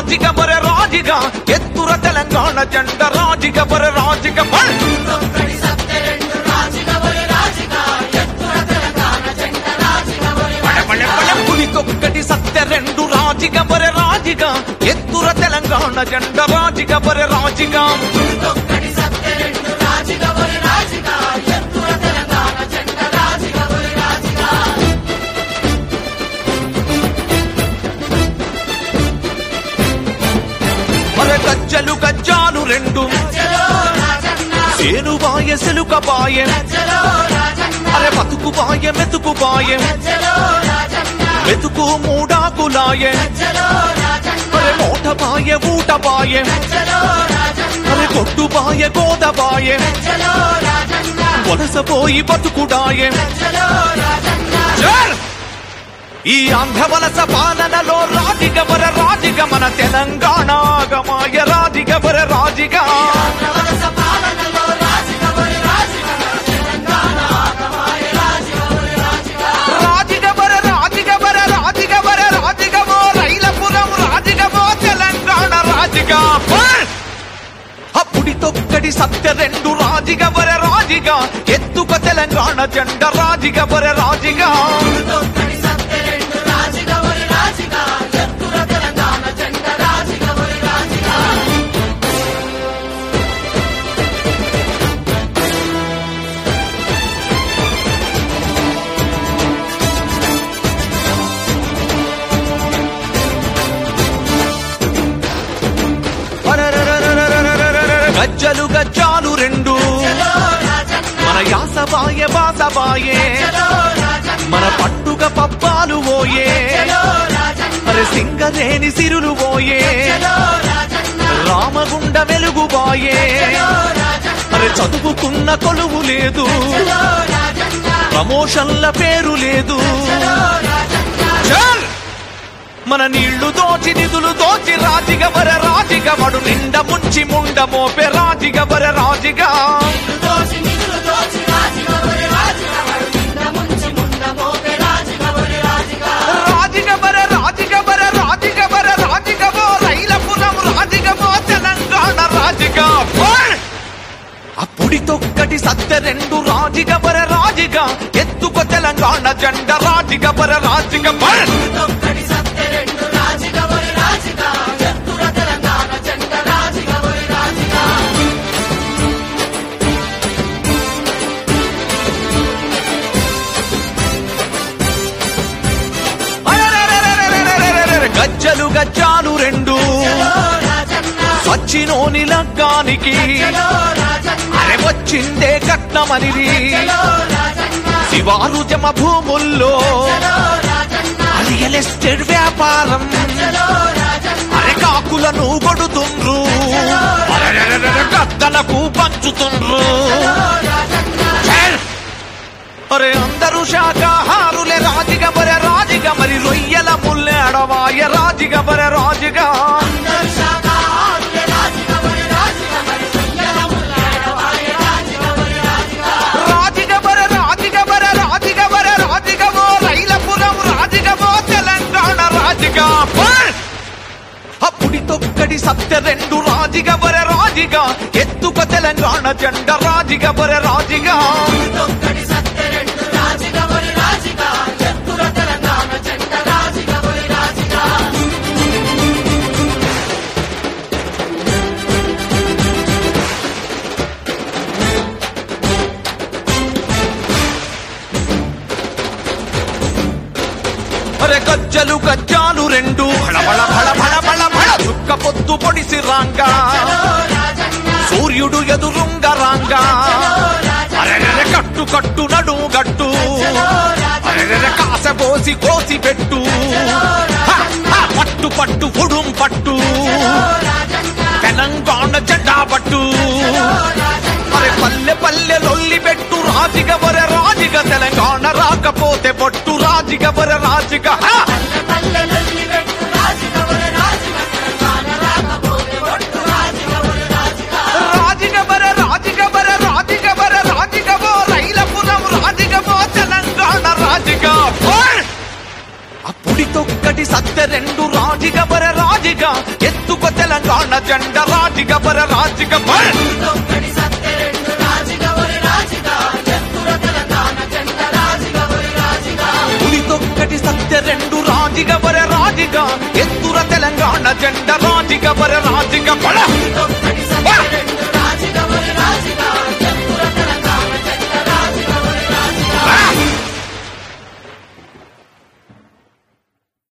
రాజిగ బరె రాజిగా ఎత్తుర తెలంగాణ జెండ రాజిగ బరె రాజిగ బల్ బడె బడె బడె పులికొక్కటి సత్య రెండు రాజిగ బరె రాజిగా ఎత్తుర తెలంగాణ జెండ రాజిగ బరె రాజిగా మరె గజ్జలు గజ్జాలు రెండు సేను బాయ సెలుక బాయ అరే బతుకు బాయ మెతుకు బాయ మెతుకు మూడాకులాయ అరే మోట బాయ ఊట బాయ అరే కొట్టు బాయ గోద బాయ వలసపోయి బతుకుడాయ జర్! ఈ ఆంధ్ర వలస పాలనలో రాజిగవర రాజిగ మన తెలంగాణ ఆగమాయ రాజిగవర రాజిగా రాజిగవర రాజిగవర రాజిగవర రాజిగమో రైలపురం రాజిగమో తెలంగాణ రాజిగా బల్! అప్పుడి తొక్కడి సత్య రెండు రాజిగవర రాజిగా ఎత్తుక తెలంగాణ జెండ రాజిగవర రాజిగా గజ్జలు గజ్జాలు రెండు మన యాసబాయ బాసబాయే మన పట్టుక పప్పాలు ఓయే మరి సింగరేని సిరులు పోయే రామగుండ వెలుగు బాయే మరి చదువుకున్న కొలువు లేదు ప్రమోషన్ల పేరు లేదు చల్! మన నీళ్లు దోచి నిధులు దోచి రాజిగ వర రాజిగ మడు నిండ ముంచి ముండ మోపే రాజిగ వర రాజిగా రాజిగ వర రాజిగ వర రాజిగ వర రాజిగమో రైలపురం రాజిగమో తెలంగాణ రాజిగా బల్! అప్పుడి తొక్కటి సత్య రెండు రాజిగ వర రాజిగా ఎత్తుక తెలంగాణ జెండ రాజిగ వర రాజిగ బల్! అరెరెరెరెరెరెరెరెరెరె. గజ్జలు గజ్జాలు రెండు సచ్చినోని లగ్గానికి అరే వచ్చిందే కట్నమనిది శివారు జమ భూముల్లో రియల్ ఎస్టేట్ వ్యాపారం అరే కాకులను కొడుతుండ్రు అరెరెరెరెరె, గద్దలకు పంచుతుండ్రు ఛల్! అరే అందరూ శాకాహారులే రాజిగ బరె రాజిగ మరి రొయ్యల ముల్లేడవాయ రాజిగ బరె రాజిగా రాజిగ బరె రాజిగ బరె రాజిగ బరె రాజిగమో రైలపురం రాజిగమో తెలంగాణ రాజిగా బల్! అప్పుడి తొక్కడి సత్య రెండు రాజిగ బరె రాజిగా ఎత్తుక తెలంగాణ జెండ రాజిగ బరె రాజిగా అరే గజ్జలు గజ్జాలు రెండు భళ భళ భళ భళ భళ భళ చుక్క పొద్దు పొడిసి రాంగా సూర్యుడు ఎదురుంగ రాంగా అరెరెరె కట్టు కట్టు నడు గట్టు అరెరెరె కాస పోసి కోసి పెట్టు హ, హ, పట్టు పట్టు ఉడుం పట్టు తెలంగాణ జెండా పట్టు అరే పల్లె పల్లె లొల్లి పెట్టు రాజిగ వర రాజిగ తెలంగాణ రాకపోతే పొట్టు రాజిగ వర రాజిగ హ! రాజిగ వర రాజిగ వర రాజిగ వర రాజిగమో రైలపురం రాజిగమో తెలంగాణ రాజిగ బల్! అప్పుడి తొక్కటి సత్య రెండు రాజిగ వర రాజిగా ఎత్తు జెండ రాజిగ బర రాజిగ బర పులితొక్కటి సత్య రెండు రాజిగ బర రాజిగ ఎత్తుర తెలంగాణ జెండ రాజిగ బర రాజిగ బల